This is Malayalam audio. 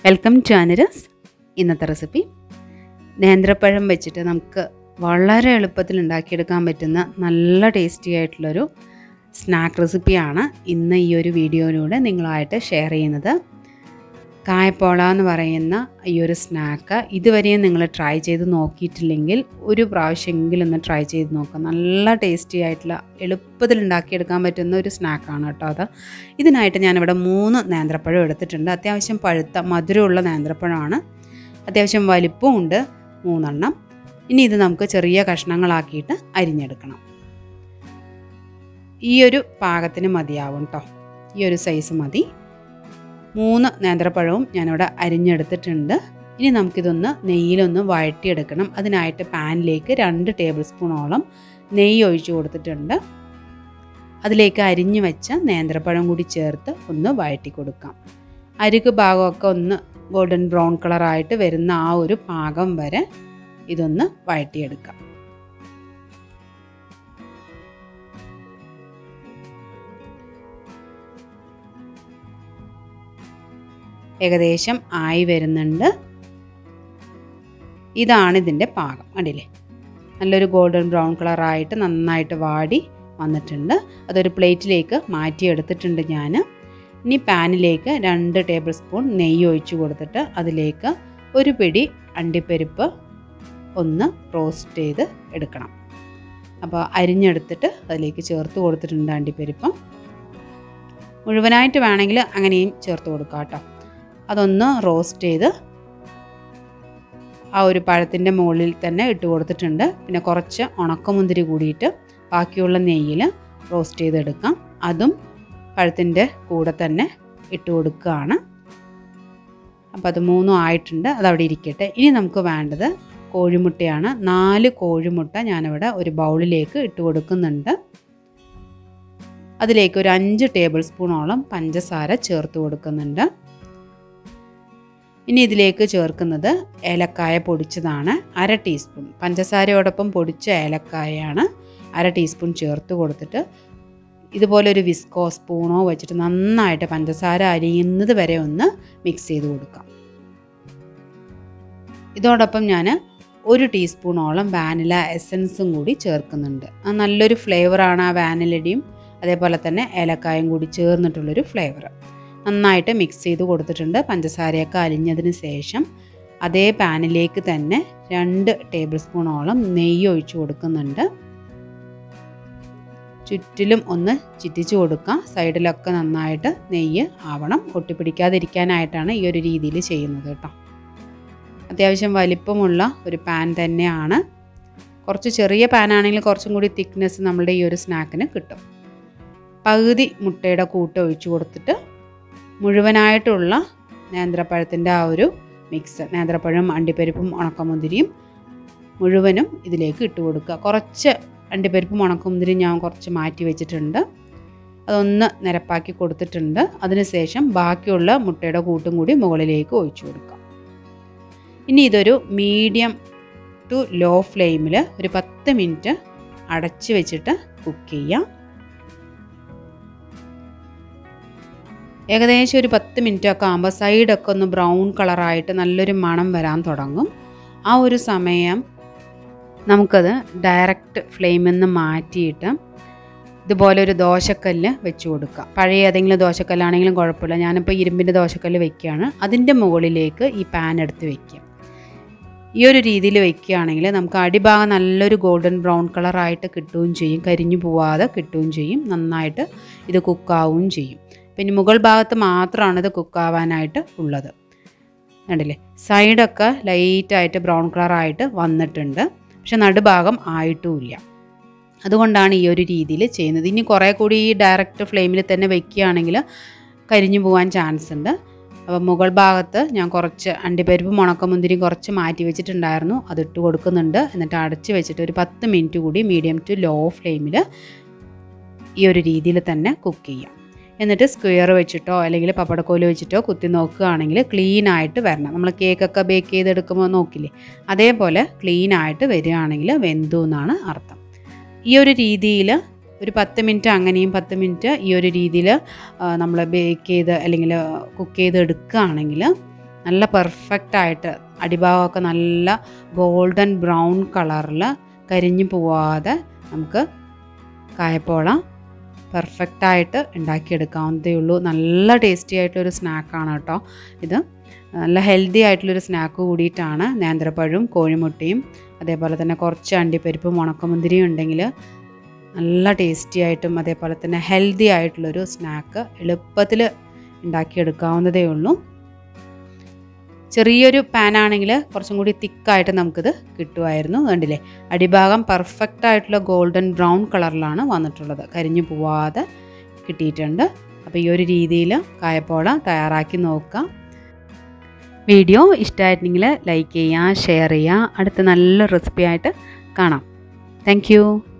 വെൽക്കം ടു അനിരസ് ഇന്നത്തെ റെസിപ്പി നേന്ത്രപ്പഴം വെച്ചിട്ട് നമുക്ക് വളരെ എളുപ്പത്തിൽ ഉണ്ടാക്കിയെടുക്കാൻ പറ്റുന്ന നല്ല ടേസ്റ്റി ആയിട്ടുള്ളൊരു സ്നാക്ക് റെസിപ്പിയാണ് ഇന്ന് ഈ ഒരു വീഡിയോയിലൂടെ നിങ്ങളുമായിട്ട് ഷെയർ ചെയ്യുന്നത് കായപ്പോള എന്ന് പറയുന്ന ഈ ഒരു സ്നാക്ക് ഇതുവരെയും നിങ്ങൾ ട്രൈ ചെയ്ത് നോക്കിയിട്ടില്ലെങ്കിൽ ഒരു പ്രാവശ്യമെങ്കിലും ഒന്ന് ട്രൈ ചെയ്ത് നോക്കുക നല്ല ടേസ്റ്റി ആയിട്ടുള്ള എളുപ്പത്തിൽ ഉണ്ടാക്കിയെടുക്കാൻ പറ്റുന്ന ഒരു സ്നാക്കാണ് കേട്ടോ അത് ഇതിനായിട്ട് ഞാനിവിടെ മൂന്ന് നേന്ത്രപ്പഴം എടുത്തിട്ടുണ്ട് അത്യാവശ്യം പഴുത്ത മധുരമുള്ള നേന്ത്രപ്പഴമാണ് അത്യാവശ്യം വലിപ്പവും ഉണ്ട് മൂന്നെണ്ണം ഇനി ഇത് നമുക്ക് ചെറിയ കഷ്ണങ്ങളാക്കിയിട്ട് അരിഞ്ഞെടുക്കണം ഈ ഒരു പാകത്തിന് മതിയാവും കേട്ടോ ഈ ഒരു സൈസ് മതി മൂന്ന് നേന്ത്രപ്പഴവും ഞാനിവിടെ അരിഞ്ഞെടുത്തിട്ടുണ്ട് ഇനി നമുക്കിതൊന്ന് നെയ്യിലൊന്ന് വഴറ്റിയെടുക്കണം അതിനായിട്ട് പാനിലേക്ക് രണ്ട് ടേബിൾ സ്പൂണോളം നെയ്യ് ഒഴിച്ചു കൊടുത്തിട്ടുണ്ട് അതിലേക്ക് അരിഞ്ഞു വെച്ച നേന്ത്രപ്പഴം കൂടി ചേർത്ത് ഒന്ന് വഴറ്റി കൊടുക്കാം അരുക്ക് ഭാഗമൊക്കെ ഒന്ന് ഗോൾഡൻ ബ്രൗൺ കളറായിട്ട് വരുന്ന ആ ഒരു പാകം വരെ ഇതൊന്ന് വഴറ്റിയെടുക്കാം ഏകദേശം ആയി വരുന്നുണ്ട് ഇതാണ് ഇതിൻ്റെ പാകം കണ്ടില്ലേ നല്ലൊരു ഗോൾഡൻ ബ്രൗൺ കളറായിട്ട് നന്നായിട്ട് വാടി വന്നിട്ടുണ്ട് അതൊരു പ്ലേറ്റിലേക്ക് മാറ്റിയെടുത്തിട്ടുണ്ട് ഞാൻ ഇനി പാനിലേക്ക് രണ്ട് ടേബിൾ സ്പൂൺ നെയ്യ് ഒഴിച്ചു കൊടുത്തിട്ട് അതിലേക്ക് ഒരു പിടി അണ്ടിപ്പരിപ്പ് ഒന്ന് റോസ്റ്റ് ചെയ്ത് എടുക്കണം അപ്പോൾ അരിഞ്ഞെടുത്തിട്ട് അതിലേക്ക് ചേർത്ത് കൊടുത്തിട്ടുണ്ട് അണ്ടിപ്പരിപ്പ് മുഴുവനായിട്ട് വേണമെങ്കിൽ അങ്ങനെയും ചേർത്ത് കൊടുക്കാം കേട്ടോ അതൊന്ന് റോസ്റ്റ് ചെയ്ത് ആ ഒരു പഴത്തിൻ്റെ മുകളിൽ തന്നെ ഇട്ട് കൊടുത്തിട്ടുണ്ട് പിന്നെ കുറച്ച് ഉണക്കമുന്തിരി കൂടിയിട്ട് ബാക്കിയുള്ള നെയ്യിൽ റോസ്റ്റ് ചെയ്തെടുക്കാം അതും പഴത്തിൻ്റെ കൂടെ തന്നെ ഇട്ട് കൊടുക്കുകയാണ് അപ്പോൾ അത് മൂന്നും ആയിട്ടുണ്ട് അതവിടെ ഇരിക്കട്ടെ ഇനി നമുക്ക് വേണ്ടത് കോഴിമുട്ടയാണ് നാല് കോഴിമുട്ട ഞാനിവിടെ ഒരു ബൗളിലേക്ക് ഇട്ട് കൊടുക്കുന്നുണ്ട് അതിലേക്ക് ഒരു അഞ്ച് ടേബിൾ സ്പൂണോളം പഞ്ചസാര ചേർത്ത് കൊടുക്കുന്നുണ്ട് ഇനി ഇതിലേക്ക് ചേർക്കുന്നത് ഏലക്കായ പൊടിച്ചതാണ് അര ടീസ്പൂൺ പഞ്ചസാരയോടൊപ്പം പൊടിച്ച ഏലക്കായയാണ് അര ടീസ്പൂൺ ചേർത്ത് കൊടുത്തിട്ട് ഇതുപോലെ ഒരു വിസ്കോ സ്പൂണോ വെച്ചിട്ട് നന്നായിട്ട് പഞ്ചസാര അരിയുന്നത് വരെ ഒന്ന് മിക്സ് ചെയ്ത് കൊടുക്കാം ഇതോടൊപ്പം ഞാൻ ഒരു ടീസ്പൂണോളം വാനില എസൻസും കൂടി ചേർക്കുന്നുണ്ട് ആ നല്ലൊരു ഫ്ലേവറാണ് ആ വാനിലയുടെയും അതേപോലെ തന്നെ ഏലക്കായും കൂടി ചേർന്നിട്ടുള്ളൊരു ഫ്ലേവർ നന്നായിട്ട് മിക്സ് ചെയ്ത് കൊടുത്തിട്ടുണ്ട് പഞ്ചസാരയൊക്കെ അലിഞ്ഞതിന് ശേഷം അതേ പാനിലേക്ക് തന്നെ രണ്ട് ടേബിൾ സ്പൂണോളം നെയ്യ് ഒഴിച്ചു കൊടുക്കുന്നുണ്ട് ചുറ്റിലും ഒന്ന് ചിറ്റിച്ചു കൊടുക്കാം സൈഡിലൊക്കെ നന്നായിട്ട് നെയ്യ് ആവണം ഒട്ടിപ്പിടിക്കാതിരിക്കാനായിട്ടാണ് ഈ ഒരു രീതിയിൽ ചെയ്യുന്നത് കേട്ടോ അത്യാവശ്യം വലിപ്പമുള്ള ഒരു പാൻ തന്നെയാണ് കുറച്ച് ചെറിയ പാനാണെങ്കിൽ കുറച്ചും കൂടി തിക്നെസ് നമ്മളുടെ ഈ ഒരു സ്നാക്കിന് കിട്ടും പകുതി മുട്ടയുടെ കൂട്ട് ഒഴിച്ചു കൊടുത്തിട്ട് മുഴുവനായിട്ടുള്ള നേന്ത്രപ്പഴത്തിൻ്റെ ആ ഒരു മിക്സ് നേന്ത്രപ്പഴം അണ്ടിപ്പരിപ്പും ഉണക്കമുന്തിരിയും മുഴുവനും ഇതിലേക്ക് ഇട്ട് കൊടുക്കുക കുറച്ച് അണ്ടിപ്പരിപ്പും ഉണക്കമുന്തിരിയും ഞാൻ കുറച്ച് മാറ്റി വെച്ചിട്ടുണ്ട് അതൊന്ന് നിരപ്പാക്കി കൊടുത്തിട്ടുണ്ട് അതിനുശേഷം ബാക്കിയുള്ള മുട്ടയുടെ കൂട്ടും കൂടി മുകളിലേക്ക് ഒഴിച്ചു കൊടുക്കാം ഇനി ഇതൊരു മീഡിയം ടു ലോ ഫ്ലെയിമിൽ ഒരു പത്ത് മിനിറ്റ് അടച്ച് വെച്ചിട്ട് കുക്ക് ചെയ്യാം ഏകദേശം ഒരു പത്ത് മിനിറ്റ് ഒക്കെ ആകുമ്പോൾ സൈഡൊക്കെ ഒന്ന് ബ്രൗൺ കളറായിട്ട് നല്ലൊരു മണം വരാൻ തുടങ്ങും ആ ഒരു സമയം നമുക്കത് ഡയറക്റ്റ് ഫ്ലെയിമിൽ നിന്ന് മാറ്റിയിട്ട് ഇതുപോലെ ഒരു ദോശക്കല്ല് വെച്ച് കൊടുക്കുക പഴയ ഏതെങ്കിലും ദോശക്കല്ലാണെങ്കിലും കുഴപ്പമില്ല ഞാനിപ്പോൾ ഇരുമ്പിൻ്റെ ദോശക്കല്ല് വെക്കുകയാണ് അതിൻ്റെ മുകളിലേക്ക് ഈ പാൻ എടുത്ത് വെക്കുക ഈ ഒരു രീതിയിൽ വെക്കുകയാണെങ്കിൽ നമുക്ക് അടിഭാഗം നല്ലൊരു ഗോൾഡൻ ബ്രൗൺ കളറായിട്ട് കിട്ടുകയും ചെയ്യും കരിഞ്ഞു പോവാതെ കിട്ടുകയും ചെയ്യും നന്നായിട്ട് ഇത് കുക്കാവുകയും ചെയ്യും പിന്നെ മുകൾ ഭാഗത്ത് മാത്രമാണ് ഇത് കുക്കാവാനായിട്ട് ഉള്ളത് കണ്ടില്ലേ സൈഡൊക്കെ ലൈറ്റായിട്ട് ബ്രൗൺ കളറായിട്ട് വന്നിട്ടുണ്ട് പക്ഷെ നടുഭാഗം ആയിട്ടുമില്ല അതുകൊണ്ടാണ് ഈ ഒരു രീതിയിൽ ചെയ്യുന്നത് ഇനി കുറേ കൂടി ഈ ഡയറക്റ്റ് ഫ്ലെയിമിൽ തന്നെ വെക്കുകയാണെങ്കിൽ കരിഞ്ഞു പോകാൻ ചാൻസ് ഉണ്ട് അപ്പോൾ മുകൾ ഭാഗത്ത് ഞാൻ കുറച്ച് അണ്ടിപ്പരിപ്പും ഉണക്കമുന്തിരിയും കുറച്ച് മാറ്റി വെച്ചിട്ടുണ്ടായിരുന്നു അതിട്ട് കൊടുക്കുന്നുണ്ട് എന്നിട്ട് അടച്ച് വെച്ചിട്ട് ഒരു പത്ത് മിനിറ്റ് കൂടി മീഡിയം ടു ലോ ഫ്ലെയിമിൽ ഈ ഒരു രീതിയിൽ തന്നെ കുക്ക് ചെയ്യാം എന്നിട്ട് സ്ക്വയർ വെച്ചിട്ടോ അല്ലെങ്കിൽ പപ്പടക്കോല് വെച്ചിട്ടോ കുത്തി നോക്കുകയാണെങ്കിൽ ക്ലീൻ ആയിട്ട് വരണം നമ്മൾ കേക്കൊക്കെ ബേക്ക് ചെയ്തെടുക്കുമ്പോൾ നോക്കില്ലേ അതേപോലെ ക്ലീൻ ആയിട്ട് വരികയാണെങ്കിൽ വെന്തു എന്നാണ് അർത്ഥം ഈ ഒരു രീതിയിൽ ഒരു പത്ത് മിനിറ്റ് അങ്ങനെയും പത്ത് മിനിറ്റ് ഈ ഒരു രീതിയിൽ നമ്മൾ ബേക്ക് ചെയ്ത് അല്ലെങ്കിൽ കുക്ക് ചെയ്ത് എടുക്കുകയാണെങ്കിൽ നല്ല പെർഫെക്റ്റ് ആയിട്ട് അടിഭാഗമൊക്കെ നല്ല ഗോൾഡൻ ബ്രൗൺ കളറിൽ കരിഞ്ഞു പോവാതെ നമുക്ക് കായപ്പോള പെർഫെക്റ്റായിട്ട് ഉണ്ടാക്കിയെടുക്കാവുന്നതേ ഉള്ളൂ നല്ല ടേസ്റ്റി ആയിട്ടൊരു സ്നാക്കാണ് കേട്ടോ ഇത് നല്ല ഹെൽത്തി ആയിട്ടുള്ളൊരു സ്നാക്ക് കൂടിയിട്ടാണ് നേന്ത്രപ്പഴവും കോഴിമുട്ടയും അതേപോലെ തന്നെ കുറച്ച് അണ്ടിപ്പരിപ്പും ഉണക്കമുന്തിരിയും ഉണ്ടെങ്കിൽ നല്ല ടേസ്റ്റി ആയിട്ടും അതേപോലെ തന്നെ ഹെൽത്തി ആയിട്ടുള്ളൊരു സ്നാക്ക് എളുപ്പത്തിൽ ഉണ്ടാക്കിയെടുക്കാവുന്നതേ ഉള്ളൂ ചെറിയൊരു പാനാണെങ്കിൽ കുറച്ചും കൂടി തിക്കായിട്ട് നമുക്കിത് കിട്ടുമായിരുന്നു കണ്ടില്ലേ അടിഭാഗം പെർഫെക്റ്റ് ആയിട്ടുള്ള ഗോൾഡൻ ബ്രൗൺ കളറിലാണ് വന്നിട്ടുള്ളത് കരിഞ്ഞു പോവാതെ കിട്ടിയിട്ടുണ്ട് അപ്പോൾ ഈ ഒരു രീതിയിൽ കായപ്പോള തയ്യാറാക്കി നോക്കുക വീഡിയോ ഇഷ്ടമായിട്ടുണ്ടെങ്കിൽ ലൈക്ക് ചെയ്യുക ഷെയർ ചെയ്യുക അടുത്ത നല്ല റെസിപ്പി ആയിട്ട് കാണാം താങ്ക്